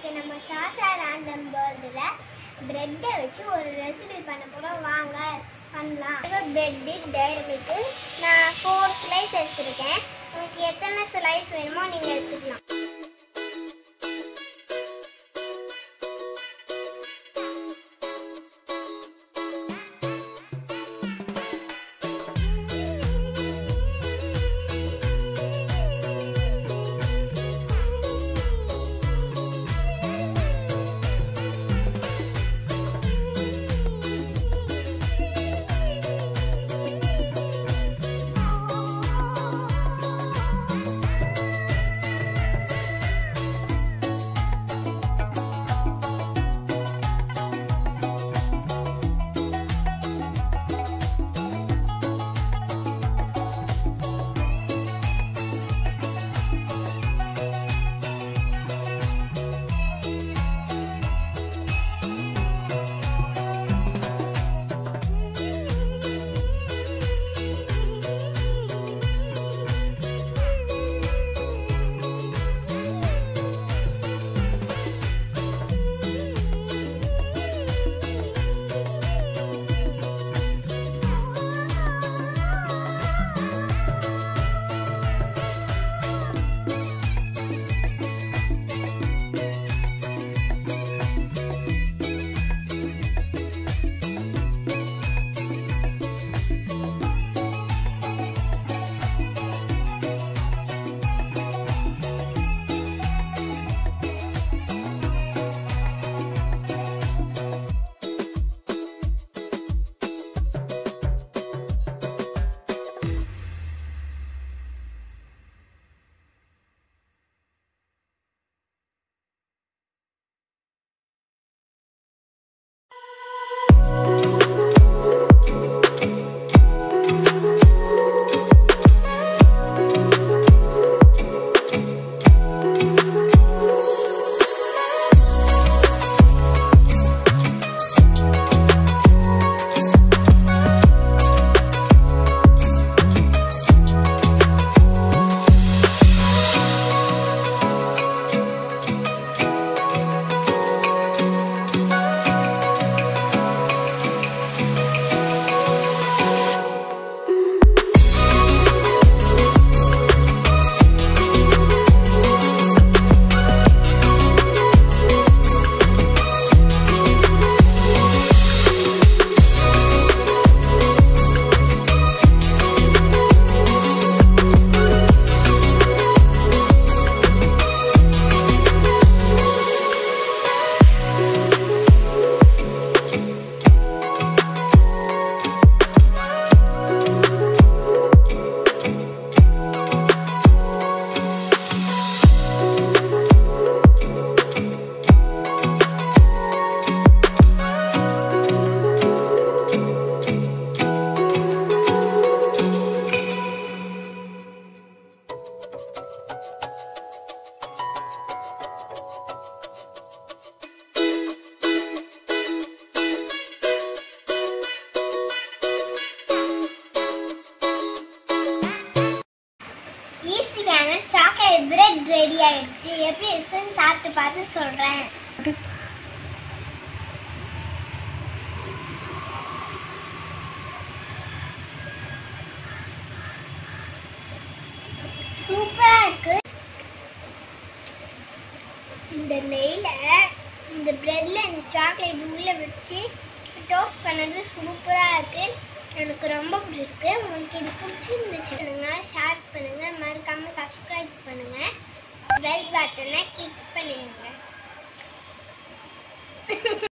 இன்னைக்கு நம்ம ஷாஷா ரேண்டம் வேர்ல்டில் பிரெட்டை வச்சு ஒரு ரெசிபி பண்ண போகிறோம் வாங்க பண்ணலாம் பிரெட்டு டைரி மில்க்கு நான் ஃபோர் ஸ்லைஸ் எடுத்திருக்கேன் உங்களுக்கு எத்தனை ஸ்லைஸ் வேணுமோ நீங்கள் எடுத்துக்கலாம் ஈஸியான சாக்லேட் பிரெட் ரெடி ஆயிடுச்சு எப்படி இருக்குன்னு சாப்பிட்டு பார்த்து சொல்றேன் சூப்பரா இருக்கு இந்த நெய்ல இந்த பிரெட்ல இந்த சாக்லேட் உள்ள வச்சு டோஸ்ட் பண்ணது சூப்பரா இருக்கு எனக்கு ரொம்ப பிடிச்சிருக்கு உங்களுக்கு இது பிடிச்சிருந்துச்சு ஷேர் பண்ணுங்க மறக்காம சப்ஸ்கிரைப் பண்ணுங்க